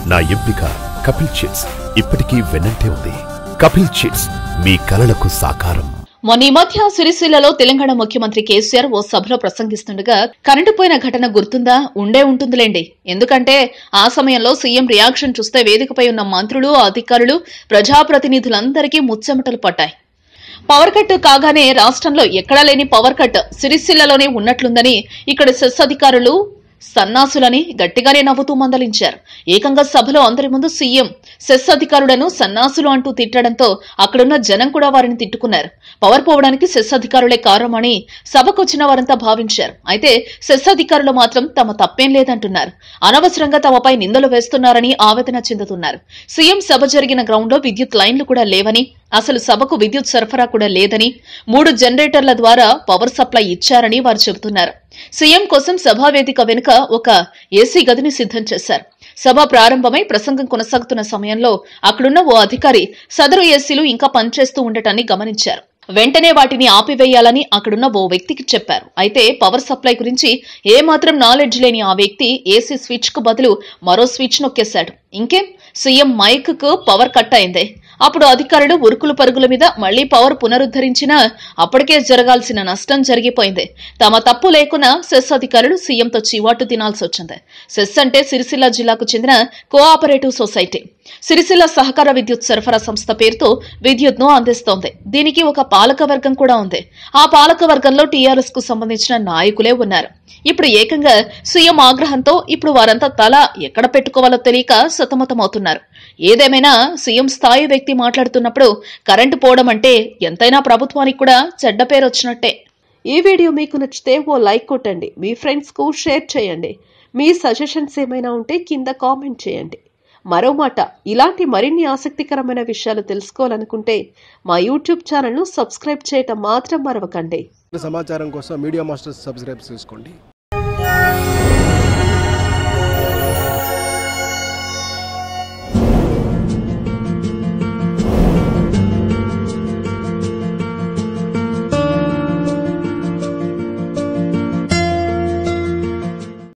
నా ఎంపిక కపిల్ చిట్స్ ఇప్పటికీ వెన్నంటే ఉంది కపిల్ చిట్స్ మీ కలలకు సాకారం మొన్న ఈ మధ్య సిరిసిల్లలో తెలంగాణ ముఖ్యమంత్రి కేసీఆర్ ఓ సభలో ప్రసంగిస్తుండగా కరెంటు పోయిన ఘటన గుర్తుందా ఉండే ఉంటుందిలేండి ఎందుకంటే ఆ సమయంలో సీఎం రియాక్షన్ చూస్తే వేదికపై ఉన్న మంత్రులు అధికారులు ప్రజాప్రతినిధులందరికీ ముచ్చెమటలు పట్టాయి పవర్ కట్ కాగానే రాష్ట్రంలో ఎక్కడా లేని పవర్ కట్ సిరిసిల్లలోనే ఉన్నట్లుందని ఇక్కడ సెస్ అధికారులు సన్నాసులని గట్టిగానే నవ్వుతూ మందలించారు ఏకంగా సభలో అందరి ముందు సీఎం సెస్ అధికారులను సన్నాసులు అంటూ తిట్టడంతో అక్కడున్న జనం కూడా వారిని తిట్టుకున్నారు పవర్ పోవడానికి సెస్ అధికారులే కారణమని సభకొచ్చిన వారంతా భావించారు అయితే సెస్ అధికారులు మాత్రం తమ తప్పేం లేదంటున్నారు అనవసరంగా తమపై నిందలు వేస్తున్నారని ఆవేదన చెందుతున్నారు సీఎం సభ జరిగిన గ్రౌండ్ లో విద్యుత్ లైన్లు కూడా లేవని అసలు సభకు విద్యుత్ సరఫరా కూడా లేదని మూడు జనరేటర్ల ద్వారా పవర్ సప్లై ఇచ్చారని వారు చెబుతున్నారు సీఎం కోసం సభా వేదిక వెనుక ఒక ఏసీ గదిని సిద్ధం చేశారు సభ ప్రారంభమై ప్రసంగం కొనసాగుతున్న సమయంలో అక్కడున్న ఓ అధికారి సదరు ఏసీలు ఇంకా పనిచేస్తూ ఉండటాన్ని గమనించారు వెంటనే వాటిని ఆపివేయాలని అక్కడున్న ఓ వ్యక్తికి చెప్పారు అయితే పవర్ సప్లై గురించి ఏమాత్రం నాలెడ్జ్ లేని ఆ వ్యక్తి ఏసీ స్విచ్ కు బదులు మరో స్విచ్ నొక్కేశాడు ఇంకేం సీఎం మైక్ కు పవర్ కట్ అయిందే అప్పుడు అధికారులు ఉరుకులు పరుగుల మీద మళ్లీ పవర్ పునరుద్ధరించినా అప్పటికే జరగాల్సిన నష్టం జరిగిపోయింది తమ తప్పు లేకున్నా సెస్ అధికారులు సీఎంతో చివాటు తినాల్సి వచ్చింది సెస్ అంటే సిరిసిల్ల జిల్లాకు చెందిన కోఆపరేటివ్ సొసైటీ సిరిసిల్ల సహకార విద్యుత్ సరఫరా సంస్థ పేరుతో విద్యుత్ను అందిస్తోంది దీనికి ఒక పాలక వర్గం కూడా ఉంది ఆ పాలక వర్గంలో టీఆర్ఎస్ కు సంబంధించిన నాయకులే ఉన్నారు ఇప్పుడు ఏకంగా సీఎం ఆగ్రహంతో ఇప్పుడు వారంతా తల ఎక్కడ పెట్టుకోవాలో తెలియక సతమతమవుతున్నారు ఏదేమైనా సీఎం స్థాయి వ్యక్తి మాట్లాడుతున్నప్పుడు కరెంటు పోవడం అంటే ఎంతైనా ప్రభుత్వానికి కూడా చెడ్డ పేరు వచ్చినట్టే ఈ వీడియో మీకు నచ్చితే ఓ లైక్ కొట్టండి మీ ఫ్రెండ్స్కు షేర్ చేయండి మీ సజెషన్స్ ఏమైనా ఉంటే కింద కామెంట్ చేయండి మరో మాట ఇలాంటి మరిన్ని ఆసక్తికరమైన విషయాలు తెలుసుకోవాలనుకుంటే మా యూట్యూబ్ ఛానల్ను సబ్స్క్రైబ్ చేయటం మాత్రం మరవకండి సమాచారం కోసం మీడియా మాస్టర్స్ సబ్స్క్రైబ్ చేసుకోండి